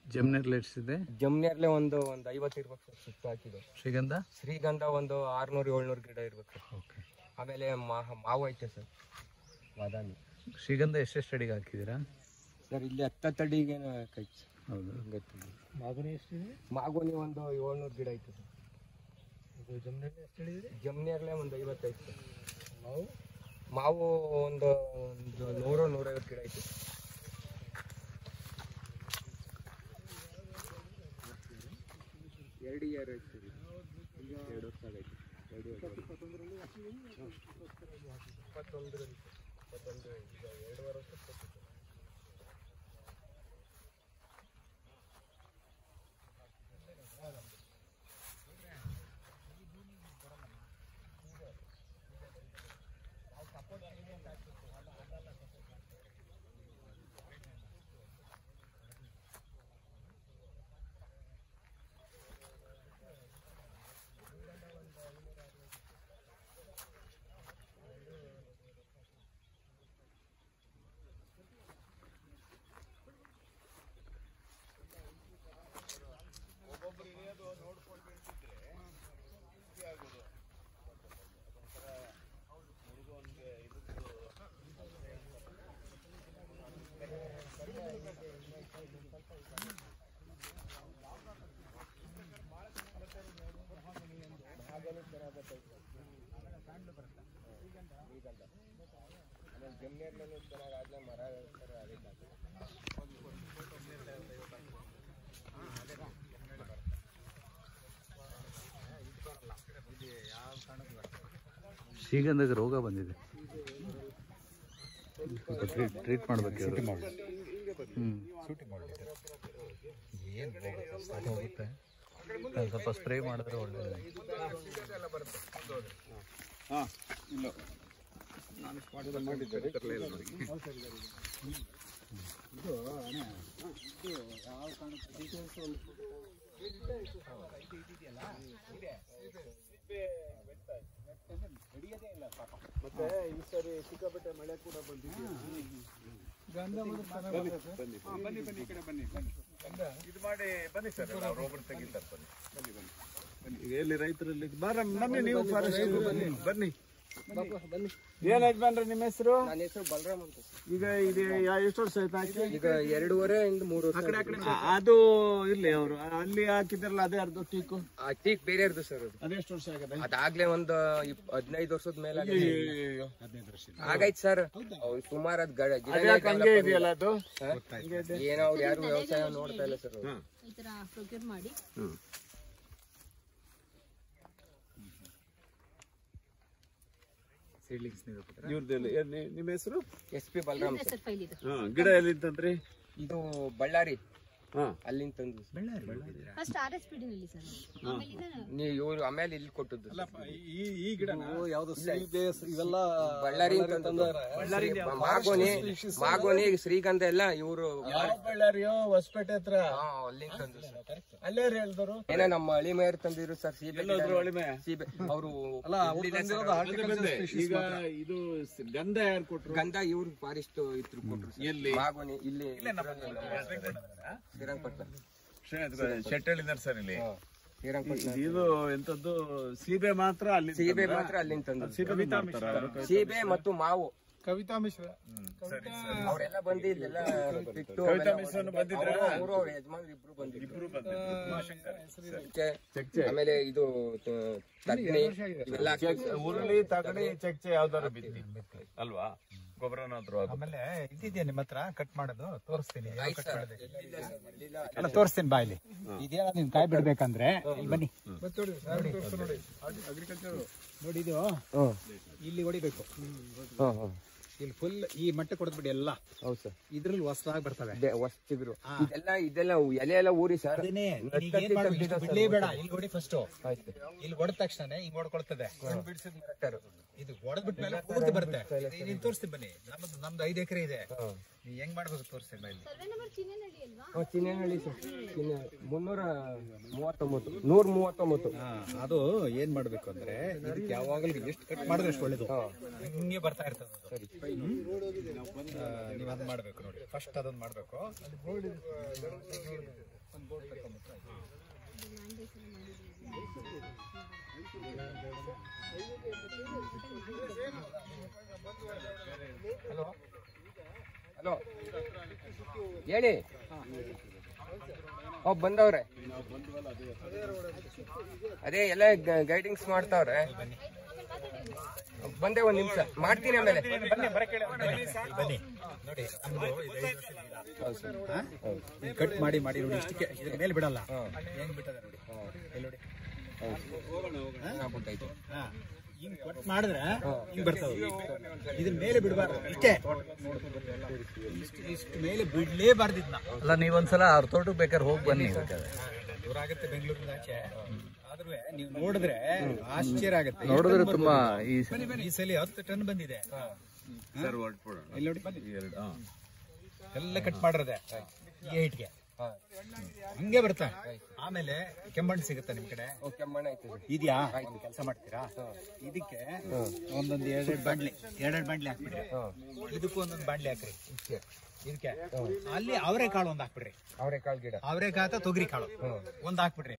ಜಮ್ನೆರ್ಲಿ ಎಷ್ಟಿದೆ ಜಮ್ನೇರ್ಲೆ ಒಂದು ಒಂದು ಐವತ್ತು ಇರ್ಬೇಕು ಸರ್ ಸುತ್ತ ಹಾಕಿದ್ದು ಶ್ರೀಗಂಧ ಶ್ರೀಗಂಧ ಒಂದು ಆರ್ನೂರು ಏಳ್ನೂರು ಗಿಡ ಇರ್ಬೇಕು ಸರ್ ಓಕೆ ಆಮೇಲೆ ಮಾ- ಮಾವು ಐತೆ ಸರ್ ಬಾದಾಮಿ ಶ್ರೀಗಂಧ ಎಷ್ಟೆಷ್ಟು ಅಡಿಗೆ ಹಾಕಿದ್ದೀರಾ ಸರ್ ಇಲ್ಲಿ ಹತ್ತತ್ತಡಿಗೆ ಕೈ ಹೌದು ಗೊತ್ತಿಲ್ಲ ಮಾಗುನಿ ಎಷ್ಟಿದೆ ಮಾಗೋನಿ ಒಂದು ಏಳ್ನೂರು ಗಿಡ ಐತೆ ಸರ್ ಇದು ಜಮ್ನಲ್ಲಿ ಎಷ್ಟು ಹೇಳಿದ್ರಿ ಜಮ್ನೇರ್ಲೆ ಒಂದು ಐವತ್ತೈದು ಸರ್ ನಾವು ಮಾವು ಒಂದು ಒಂದು ನೂರು ನೂರೈವತ್ತು ಗಿಡ ಐತೆ ಸರ್ ಎರಡು ಇಯರ್ ಐತೆ ಸರ್ ಇದು. ಎರಡು ವರ್ಷ ಆಗೈತೆ ಎರಡು ವರ್ಷ ಇಪ್ಪತ್ತೊಂದರಲ್ಲಿ ಇಪ್ಪತ್ತೊಂದು ಈಗ ಎರಡೂವರೆ ವರ್ಷ ಇಪ್ಪತ್ತು. ಆಮೇಲೆ ಜಮ್ನೇರ್ಲೂ ಚೆನ್ನಾಗಿ ಆದ್ಮೇಲೆ ಮರ ಸರ್ ಅದಕ್ಕೆ ಶ್ರೀಗಂಧಕ್ಕೆ ರೋಗ ಬಂದಿದೆ ಸ್ವಲ್ಪ ಟ್ರೀಟ್ ಟ್ರೀಟ್ ಮಾಡಬೇಕು ಹ್ಞೂ ಹೋಗುತ್ತೆ ಅದು ಸ್ವಲ್ಪ ಸ್ಪ್ರೇ ಮಾಡಿದ್ರೆ ಒಳ್ಳೆಯದು ಮತ್ತೆ ಈ ಸರಿ ಸಿಕ್ಕಾಪಟ್ಟೆ ಮಳೆ ಕೂಡ ಬಂದಿದೆ ಬನ್ನಿ ಬನ್ನಿ ಈ ಕಡೆ ಬನ್ನಿ ಬನ್ನಿ ಇದು ಮಾಡಿ ಬನ್ನಿ ಸರ್ ಅವ್ರು ಒಬ್ರು ತೆಗಿತಾರೆ ಬನ್ನಿ ಬನ್ನಿ ಬನ್ನಿ ಬನ್ನಿ ಈಗ ಎಲ್ಲಿ ರೈತರಲ್ಲಿ ಬಾರ ಬನ್ನಿ ನೀವು ಫಾರೆಸ್ಟ್ ಬನ್ನಿ ಬನ್ನಿ ಬನ್ನಿ ಏನ್ ಯಜಮಾನ್ರೆ ನಿಮ್ಮ ಹೆಸರು ನನ್ನ ಹೆಸರು ಬಲರಾಮ್ ಅಂತ ಸರ್ ಈಗ ಇದು ಯಾ- ಎಷ್ಟು ವರ್ಷ ಆಯ್ತು ಹಾಕಿ ಈಗ ಎರಡೂವರೆ ಇಂದ ಮೂರು ವರ್ಷ ಆಗಿದೆ. ಆ, ಅದು ಇರ್ಲಿ ಅವರು ಅಲ್ಲಿ ಹಾಕಿದ್ರಲ್ಲ ಅದೇ ಅರ್ಧ ಟೀಕು ಆ ಟೀಕ್ ಬೇರೆ ಇರ್ದು ಸರ್ ಅದು ಅದೆಷ್ಟು ವರ್ಷ ಆಗಿದೆ ಅದಾಗ್ಲೇ ಒಂದು ಇಪ್- ಹದಿನೈದು ವರ್ಷದ ಮೇಲೆ ಹದಿನೈದು ವರ್ಷ ಆಗೈತ್ ಸರ್ ಸುಮಾರು ಅದ್ ಗಿಡ ಗಿಡ ಅದ್ಯಾಕೆ ಹಂಗೆ ಇದೆಯಲ್ಲ ಅದು ಏನೋ ಅವ್ರು ಯಾರು ವ್ಯವಸಾಯ ನೋಡ್ತಾ ಇಲ್ಲ ಸರ್ ಅವ್ರು. ಈ ತರ ಪ್ರೊಕ್ಯೂರ್ ಮಾಡಿ ಇವ್ರದ್ದು ನಿಮ್ಮ ಹೆಸರು ಎಸ್ ಪಿ ಬಲರಾಮ್ ಸರ್ ಹೆಸರು ಫೈಲ್ ಇದು ಹಾ ಗಿಡ ಎಲ್ಲಿ ತಂದ್ರಿ ಇದು ಬಳ್ಳಾರಿ ಹಾ ಅಲ್ಲಿಂದ ತಂದು ಫಸ್ಟ್ ಆರ್ ಎಸ್ ಪಿ ನಲ್ಲಿ ಸರ್ ಆಮೇಲೆ ಇದನ್ನ ನೀವು ಇವ್ರು ಆಮೇಲೆ ಇಲ್ಲಿ ಕೊಟ್ಟದ್ದು ಈ ಈ ಗಿಡ ಯಾವ್ದು ಇವೆಲ್ಲ ಬಳ್ಳಾರಿ ಮಾಗೋನಿ ಮಾಗೋನಿ ಶ್ರೀಗಂಧ ಎಲ್ಲ ಇವರು ಯಾವ ಬಳ್ಳಾರಿಯೋ ಹೊಸಪೇಟೆ ಹತ್ರ ಅಲ್ಲಿಂದ ತಂದು ಸರ್ ಅಲ್ಲೇ ಹೇಳ್ದರು ಏನೋ ನಮ್ಮ ಹಳಿಮೆಯರ್ ತಂದಿರು ಸರ್ ಸೀಬೆ ಗಿಡ ಎಲ್ಲ. ಅಳಿಮೆ? ಸೀಬೆ ಅವರು ಈಗ ಇದು ಸ- ಗಂಧ ಯಾರು ಕೊಟ್ರು ಗಂಧ ಇವ್ರು ಫಾರೆಸ್ಟ್ ಇದ್ರು ಕೊಟ್ರು sir. ಎಲ್ಲಿ? ಮಾಗೋನಿ ಇಲ್ಲಿ ಶ್ರೀರಂಗಪಟ್ಟಣ ಶೆಟ್ಟಳ್ಳಿ ನರ್ಸರಿಲಿ ಶ್ರೀರಂಗಪಟ್ಟಣ ಇದು ಎಂತದ್ದು ಸೀಬೆ ಮಾತ್ರ ಅಲ್ಲಿ ಸೀಬೆ ಮಾತ್ರ ಅಲ್ಲಿಂದ ತಂದು ಸೀಬೆ ಮಾಡ್ತಾರಾ? ಸೀಬೆ ಮತ್ತು ಮಾವು ಕವಿತಾ ಮಿಶ್ರ ಅವರೆಲ್ಲ ಬಂದು ಇಲ್ಲೆಲ್ಲ ಬಿಟ್ಟು ಕವಿತಾ ಮಿಶ್ರನು ಬಂದಿದ್ರಾ? ಅವರು ಅವ್ರ ಯಜಮಾನ್ರು ಇಬ್ರು ಬಂದಿದ್ರು ಚಕ್ಕೆ, ಆಮೇಲೆ ಇದು ತ- ತಗ್ನಿ ಇವೆಲ್ಲ ಹಾಕ್ತಿದ್ರು. ಉರುಳಿ ತಗಡಿ ಚಚ್ಚೆ ಯಾವ್ದಾರು ಬಿತ್ತಿ ಅಲ್ವಾ ಗೊಬ್ಬರನಾದ್ರು ಅದು ಆಮೇಲೆ ಇದ್ದಿದ್ಯಾ ನಿಮ್ಮ ಹತ್ರ ಕಟ್ ಮಾಡೋದು ತೋರಿಸ್ತೀನಿ ಯಾವ ಆಯ್ತು ಕಟ್ ಸರ್. ಮಾಡೋದು ಎಲ್ಲಿದೆ ಸರ್? ಎಲ್ಲಿಲ್ಲ. ಅಲ್ಲ ತೋರಿಸ್ತೀನಿ ಬಾಯ್ಲಿ ಇದೇನ ನಿಮ್ ಕಾಯಿ ಬಿಡ್ಬೇಕಂದ್ರೆ ಇಲ್ಲಿ ಬನ್ನಿ ನೋಡಿ ಇದು ಇಲ್ಲಿ ಹೊಡಿಬೇಕು ಇಲ್ಲಿ ಫುಲ್ ಈ ಮಟ್ಟ ಕೊಡ್ಬಿಡಿ ಎಲ್ಲ ಹೌದು ಸರ್ ಇದ್ರಲ್ಲಿ ಹೊಸದಾಗಿ ಬರ್ತವೆ ಇದೆ, ಹೊಸ್ತಿದ್ರು ಇದೆಲ್ಲ ಇದೆಲ್ಲ ಎಲೆ ಎಲ್ಲ ಊರಿ ಸರ್ ಅದೇನೇ ನಟ್ಟಿ ಏನ್ ಮಾಡ್ಬೇಕು ತೆಗ್ದಿದೆ ಇಷ್ಟು ಸರ್. ಬಿಡ್ಲೇ ಬೇಡ ಇಲ್ಲಿ ಹೊಡಿ ಫಸ್ಟ್ ಆಯ್ತು ಇಲ್ಲಿ ಹೊಡೆದ ತಕ್ಷಣ ಹಿಂಗ್ ಹೊಡ್ಕೊಳ್ತದೆ ಬಿಡಿಸಿದ ಮರಟ್ಟರು. ಇದು ಹೊಡೆದ್ಬಿಟ್ಮೇಲೆ ಪೂರ್ತಿ ಬರುತ್ತೆ ನೀನ್ ತೋರಿಸ್ತೀನಿ ಬನ್ನಿ ನಮ್ದು ನಮ್ದು ಐದು ಎಕರೆ ಇದೆ ನೀವ್ ಹೆಂಗ್ ಮಾಡ್ಬೇಕು ತೋರಿಸ್ತೀನಿ ಇಲ್ಲಿ ಸರ್ವೆ ನಂಬರ್ ಚಿನ್ನನಹಳ್ಳಿ ಅಲ್ವಾ ಹ್ಮ್, ಚಿನ್ನೇನಹಳ್ಳಿ ಸರ್ ಚಿನ್ನ ಮುನ್ನೂರ ಮೂವತ್ತೊಂಬತ್ತು ನೂರ ಮೂವತ್ತೊಂಬತ್ತು ಹಾ, ಅದು ಏನ್ ಮಾಡ್ಬೇಕು ಅಂದ್ರೆ ಇದಕ್ಕೆ ಯಾವಾಗಲೂ ಎಷ್ಟು ಕಟ್ ಮಾಡಿದ್ರೆ ಅಷ್ಟು ಒಳ್ಳೇದು ಹಿಂಗೆ ಬರ್ತಾ ಇರ್ತದೆ ಅದು. ಹ್ಮ್? ಆ, ನೀವ್ ಅದ್ ಮಾಡ್ಬೇಕು ನೋಡಿ ಫಸ್ಟ್ ಅದನ್ನ ಮಾಡ್ಬೇಕು ಹಲೋ ಹಲೋ ಹೇಳಿ ಓ ಬಂದವ್ರೆ ಅದೇ ಎಲ್ಲ ಗೈಡಿಂಗ್ಸ್ ಮಾಡ್ತಾವ್ರೆ ಬಂದೆ ಒಂದ್ ನಿಮಿಷ ಮಾಡ್ತೀನಿ ಆಮೇಲೆ ಬನ್ನಿ ನೋಡಿ ಕಟ್ ಮಾಡಿ ಮಾಡಿ ನೋಡಿ ಇಷ್ಟಕ್ಕೆ ಇದ್ರ ಮೇಲೆ ಬಿಡಲ್ಲ ಹೆಂಗ್ ಬಿಟ್ಟದ ನೋಡಿ ಇಲ್ಲಿ ನೋಡಿ ಆಗ್ಬಿಟ್ಟೈತೆ. ಹಾ ಹಿಂಗ್ ಕಟ್ ಮಾಡಿದ್ರೆ ಹಿಂಗ್ ಬರ್ತದೆ ಇದ್ರ ಮೇಲೆ ಬಿಡಬಾರ್ದು ಇಷ್ಟೇ ಇಷ್ಟು ಇಷ್ಟು ಮೇಲೆ ಬಿಡ್ಲೇಬಾರ್ದು ಇದನ್ನ ಅಲ್ಲ ನೀವೊಂದ್ಸಲ ಅವ್ರ ತೋಟಕ್ಕೆ ಬೇಕಾದ್ರೆ ಹೋಗಿ ಬನ್ನಿ ಬೇಕಾದ್ರೆ ದೂರ ಆಗುತ್ತೆ ಬೆಂಗಳೂರಿಂದ ಆಚೆ ಆದ್ರೂ ನೀವು ನೋಡಿದ್ರೆ ಆಶ್ಚರ್ಯ ಆಗುತ್ತೆ ನೋಡಿದ್ರೆ ತುಂಬಾ ಈ ಈ ಸಲ ಹತ್ತು ಟನ್ ಬಂದಿದೆ ಸರ್ ಹೊರಟ್ಬಿಡೋಣ ಇಲ್ಲಿ ನೋಡಿ ಎರಡು ಹಾ. ಎಲ್ಲ ಕಟ್ ಮಾಡಿರದೆ ಈ ಹೈಟ್ಗೆ ಹಂಗೆ ಬರ್ತಾ ಆಮೇಲೆ ಕೆಮ್ಮಣ್ಣು ಸಿಗುತ್ತೆ ನಿಮ್ ಕಡೆ ಓ, ಕೆಮ್ಮಣ್ಣ ಐತೆ ಬಿಡಿ. ಇದೆಯಾ ಕೆಲಸ ಮಾಡ್ತೀರಾ ಇದಕ್ಕೆ ಒಂದೊಂದು ಎರಡೆರಡು ಬಾಂಡ್ಲಿ ಎರಡೆರಡು ಬಾಂಡ್ಲಿ ಹಾಕ್ಬಿಡ್ರಿ ಇದಕ್ಕೂ ಒಂದೊಂದು ಬಾಂಡ್ಲಿ ಹಾಕ್ರಿ ಇದಕ್ಕೆ ಅಲ್ಲಿ ಅವರೇ ಕಾಳು ಒಂದ್ ಹಾಕ್ಬಿಡ್ರಿ ಅವರೆಕಾಳು ಗಿಡ ಅವರೇ ಕಾತ ತೊಗರಿ ಕಾಳು ಒಂದ್ ಹಾಕ್ಬಿಡ್ರಿ